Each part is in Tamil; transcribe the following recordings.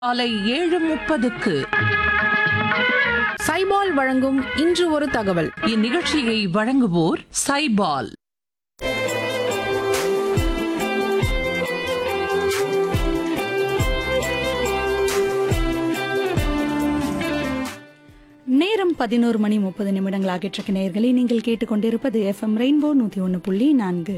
காலை ஏழு முப்பதுக்கு சைபால் வழங்கும் இன்று ஒரு தகவல் இந்நிகழ்ச்சியை வழங்குவோர் சைபால் நேரம் பதினோரு மணி முப்பது நிமிடங்கள் ஆகிட்டிருக்க நேயர்களே நீங்கள் கேட்டுக்கொண்டிருப்பது எஃப்எம் ரெயின்போ நூத்தி ஒன்று புள்ளி நான்கு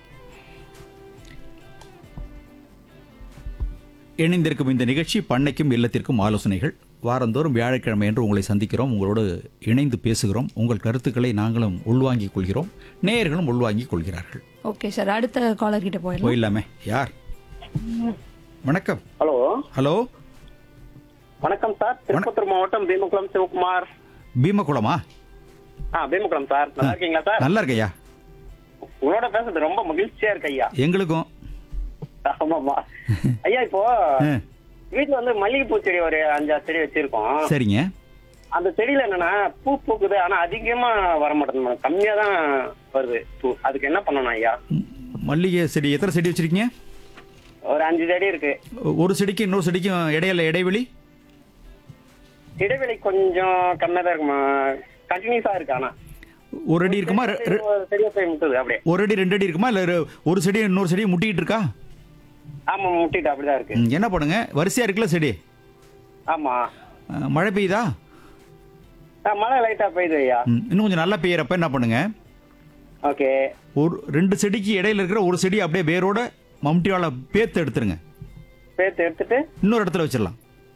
இணைந்திருக்கும் இந்த நிகழ்ச்சி பண்ணைக்கும் இல்லத்திற்கும் ஆலோசனைகள் வாரந்தோறும் வியாழக்கிழமை என்று உங்களை சந்திக்கிறோம் உங்களோடு இணைந்து பேசுகிறோம் உங்கள் கருத்துக்களை நாங்களும் உள்வாங்கிக் கொள்கிறோம் நேயர்களும் உள்வாங்கிக் கொள்கிறார்கள் ஓகே சார் அடுத்த காலர் கிட்ட போயிடலாம் போயிடலாமே யார் வணக்கம் ஹலோ ஹலோ வணக்கம் சார் திருப்பத்தூர் மாவட்டம் பீமகுளம் சிவகுமார் பீமகுளமா ஆ பீமகுளம் சார் நல்லா இருக்கீங்களா சார் நல்லா இருக்கையா உங்களோட பேசுறது ரொம்ப மகிழ்ச்சியா இருக்கு ஐயா எங்களுக்கும் ஆமாமா ஐயா இப்போ ஆ, வீட்டுல வந்து மல்லிகைப்பூ செடி ஒரு அஞ்சாறு செடி வச்சிருக்கோம் சரிங்க அந்த செடியில என்னன்னா பூ பூக்குது ஆனா அதிகமா வர மாட்டேங்குது மேடம் கம்மியா தான் வருது பூ அதுக்கு என்ன பண்ணணும் ஐயா ம், மல்லிகை செடி எத்தனை செடி வச்சிருக்கீங்க ஒரு அஞ்சு செடி இருக்கு ஒரு செடிக்கு இன்னொரு செடிக்கும் இடையில இடைவெளி இடைவெளி கொஞ்சம் கம்மியா தான் இருக்குமா கண்டினியூஸா இருக்கு ஆனா ஒரு அடி இருக்குமா ரெ- ரெ- ஒரு செடியை போய் முட்டுது அப்படியே ஒரு அடி ரெண்டு அடி இருக்குமா இல்ல ரெ- ஒரு செடி இன்னொரு செடி முட்டிக்கிட்டு இருக்கா ஆமா முட்டிட்டு அப்படிதான் இருக்கு ம், என்ன பண்ணுங்க வரிசையா இருக்குல்ல செடி ஆமா அஹ், மழை பெய்யுதா ஆ, மழை லைட்டா பெய்யுது ஐயா ம், இன்னும் கொஞ்சம் நல்லா பெய்யறப்ப என்ன பண்ணுங்க ஓகே ஒரு ரெண்டு செடிக்கு இடையில இருக்கிற ஒரு செடி அப்படியே வேரோட மம்டியால பேத்து எடுத்துருங்க சேர்த்து எடுத்துட்டு இன்னொரு இடத்துல வச்சிடலாம்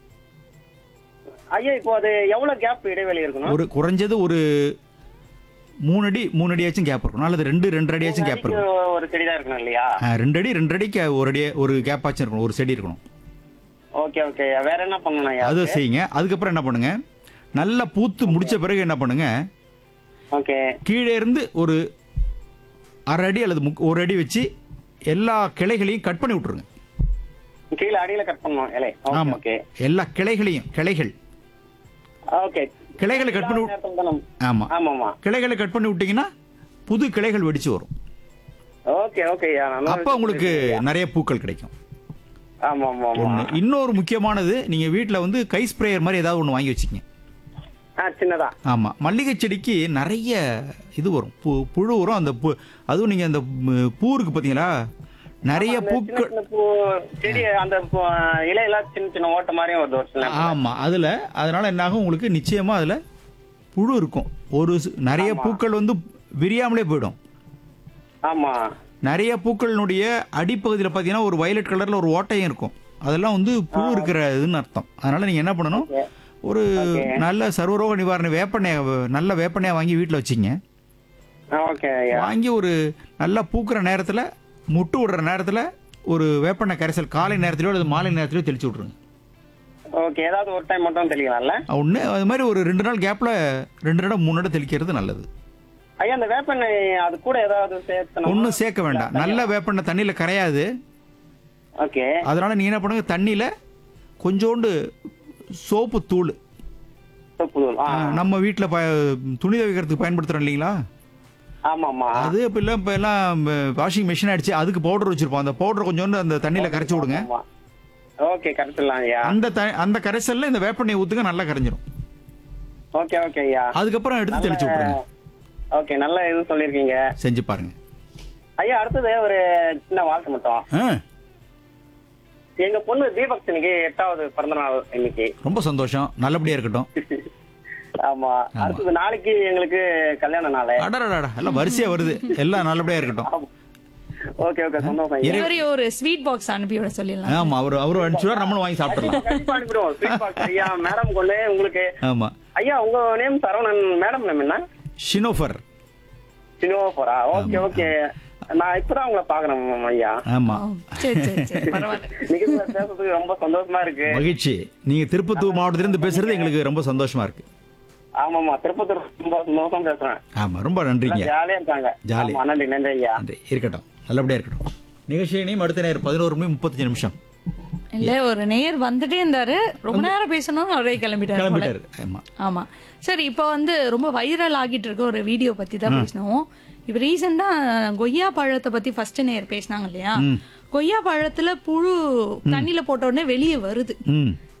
ஐயா இப்போ அது எவ்வளவு கேப் இடைவெளி இருக்கணும் ஒரு குறைஞ்சது ஒரு மூணு அடி மூணு அடியாச்சும் கேப் இருக்கும் அல்லது ரெண்டு ரெண்டு அடியாச்சும் கேப் அடிக்கு இருக்கும் ஒரு செடி தான் இருக்கணும் இல்லையா அஹ், ரெண்டு அடி ரெண்டு அடிக்கு ஒரு அடி ஒரு கேப் ஆச்சும் இருக்கணும் ஒரு செடி இருக்கணும் ஓகே ஓகே வேற என்ன பண்ணணும் ஐயா அது செய்யுங்க அதுக்கப்புறம் என்ன பண்ணுங்க நல்லா பூத்து முடிச்ச பிறகு என்ன பண்ணுங்க ஓகே கீழே இருந்து ஒரு அரை அடி அல்லது முக்- ஒரு அடி வச்சு எல்லா கிளைகளையும் கட் பண்ணி விட்டுருங்க கீழே அடியில கட் பண்ணணும் இலை ஆமா ஓகே எல்லா கிளைகளையும் கிளைகள் ஓகே கிளைகளை கட் பண்ணி விட்- நேரத்துல தான் நம்ம- ஆமா ஆமாமா கிளைகளை கட் பண்ணி விட்டீங்கன்னா புது கிளைகள் வெடிச்சு வரும் ஓகே ஓகே ஐயா நல்லா அப்ப உங்களுக்கு நிறைய பூக்கள் கிடைக்கும் ஆமா ஆமா ஆமா ஒண்ணு இன்னொரு முக்கியமானது நீங்க வீட்ல வந்து கை ஸ்ப்ரேயர் மாதிரி ஏதாவது ஒன்று வாங்கி வச்சுக்கங்க ஆ சின்னதா ஆமா மல்லிகை செடிக்கு நிறைய இது வரும் பு புழு வரும் அந்த பூ அதுவும் நீங்க அந்த ம், பூ இருக்கு பாத்தீங்களா நிறைய அந்த சின்ன பூக்கள் சின்ன பூ செடி அந்த பூ- இலையெல்லாம் சின்ன சின்ன ஓட்ட மாதிரியும் வருது ஒரு சில நேரத்துல. ஆமா அதுல அதனால என்ன ஆகும் உங்களுக்கு நிச்சயமா அதுல புழு இருக்கும் ஒரு சி- நிறைய பூக்கள் வந்து விரியாமலே போயிடும் ஆமா நிறைய பூக்களினுடைய அடிப்பகுதியில் பார்த்தீங்கன்னா ஒரு வயலட் கலர்ல ஒரு ஓட்டையும் இருக்கும் அதெல்லாம் வந்து புழு இருக்கிற இதுன்னு அர்த்தம் அதனால நீங்க என்ன பண்ணணும் ஒரு நல்ல சர்வரோக நிவாரண வேப்பெண்ணெய் நல்ல வேப்பெண்ணெய் வாங்கி வீட்டில் வச்சிங்க ஓகே ஐயா வாங்கி ஒரு நல்லா பூக்கிற நேரத்தில் முட்டு விடுற நேரத்தில் ஒரு வேப்பெண்ணெய் கரைசல் காலை நேரத்திலயோ அல்லது மாலை நேரத்திலயோ தெளிச்சு விட்ருங்க ஓகே ஏதாவது ஒரு டைம் மட்டும் தெளிக்கலாம்ல ஒன்று அது மாதிரி ஒரு ரெண்டு நாள் கேப்பில் ரெண்டு இடம் மூணு இடம் தெளிக்கிறது நல்லது ஐயா அந்த வேப்பெண்ணெய் அது கூட ஏதாவது சேர்த்தணும் ஒன்றும் சேர்க்க வேண்டாம் நல்ல வேப்பெண்ணெய் தண்ணியில் கரையாது ஓகே அதனால நீங்க என்ன பண்ணுங்க தண்ணியில் கொஞ்சோண்டு சோப்பு தூள் புதூர் ஆ நம்ம வீட்டில் ப துணி துவைக்கிறதுக்கு பயன்படுத்துகிறோம் இல்லைங்களா ஆமா ஆமா அது இப்போ இல்லை இப்போ எல்லாம் வாஷிங் மிஷின் அடிச்சு அதுக்கு பவுடர் வச்சிருப்போம் அந்த பவுடர் கொஞ்சோண்டு அந்த தண்ணியில் கரைச்சி விடுங்க ஆமா ஓகே கரெக்ட்லாம் ஐயா அந்த த அந்த கரைசல்ல இந்த வேப்பெண்ணெய் ஊற்றுங்க நல்லா கரைஞ்சிரும் ஓகே ஓகே ஐயா அதுக்கப்புறம் எடுத்து தெளிச்சு விட்ருங்க ஓகே நல்ல இது சொல்லியிருக்கீங்க செஞ்சு பாருங்க ஐயா அடுத்தது ஒரு சின்ன வாழ்க்கை மட்டும் ஆ எங்க பொண்ணு தீபக்ஷனுக்கு எட்டாவது பிறந்த நாள் இன்னைக்கு ரொம்ப சந்தோஷம் நல்லபடியா இருக்கட்டும் ஆமா அடுத்தது நாளைக்கு எங்களுக்கு கல்யாண நாள் அடடடா எல்லாம் வரிசையா வருது எல்லாம் நல்லபடியா இருக்கட்டும் ஓகே ஓகே சந்தோஷம் ஐயா இவரையும் ஒரு ஸ்வீட் பாக்ஸ் அனுப்பி விட சொல்லிடலாம் ஆமா அவரு அவரு அனுப்பிச்சுவார் நம்மளும் வாங்கி சாப்பிடலாம் கண்டிப்பா அனுப்பிடுவோம் Sweet box ஐயா மேடம் கொண்டு உங்களுக்கு ஆமா ஐயா உங்க நேம் சரவணன் மேடம் நேம் என்ன ஷினோஃபர் சினிமா போறா ஓகே ஓகே நான் இப்பதான் உங்களை பாக்குறேன் ஐயா ஆமா சரி சரி சரி பரவாயில்ல நிகழ்ச்சியில பேசுறதுக்கு ரொம்ப சந்தோஷமா இருக்கு மகிழ்ச்சி நீங்க திருப்பத்தூர் மாவட்டத்திலிருந்து பேசுறது எங்களுக்கு ரொம்ப சந்தோஷமா இருக்கு ஆமாமா திருப்பத்தூர் ரொம்ப சந்தோஷம் பேசுறேன் ஆமா ரொம்ப நன்றிங்க ஜாலியா இருக்காங்க ஜாலி. ஆமா, நன்றி நன்றி ஐயா நன்றி இருக்கட்டும் நல்லபடியா இருக்கட்டும் நிகழ்ச்சியினையும் அடுத்த நேரம் பதினோரு மணி முப்பத்தஞ்சு நிமிஷம் இல்ல ஒரு நேயர் வந்துட்டே இருந்தாரு ரொம்ப நேரம் பேசணும் அவரே கிளம்பிட்டாரு போல. கிளம்பிட்டாரு ஆமா ஆமா சரி இப்போ வந்து ரொம்ப வைரல் ஆகிட்டு இருக்க ஒரு வீடியோ பத்தி தான் பேசணும் இப்ப ரீசெண்டா கொய்யா பழத்தை பத்தி ஃபர்ஸ்ட் நேயர் பேசினாங்க இல்லையா கொய்யா பழத்துல புழு தண்ணியில போட்ட உடனே வெளியே வருது ம்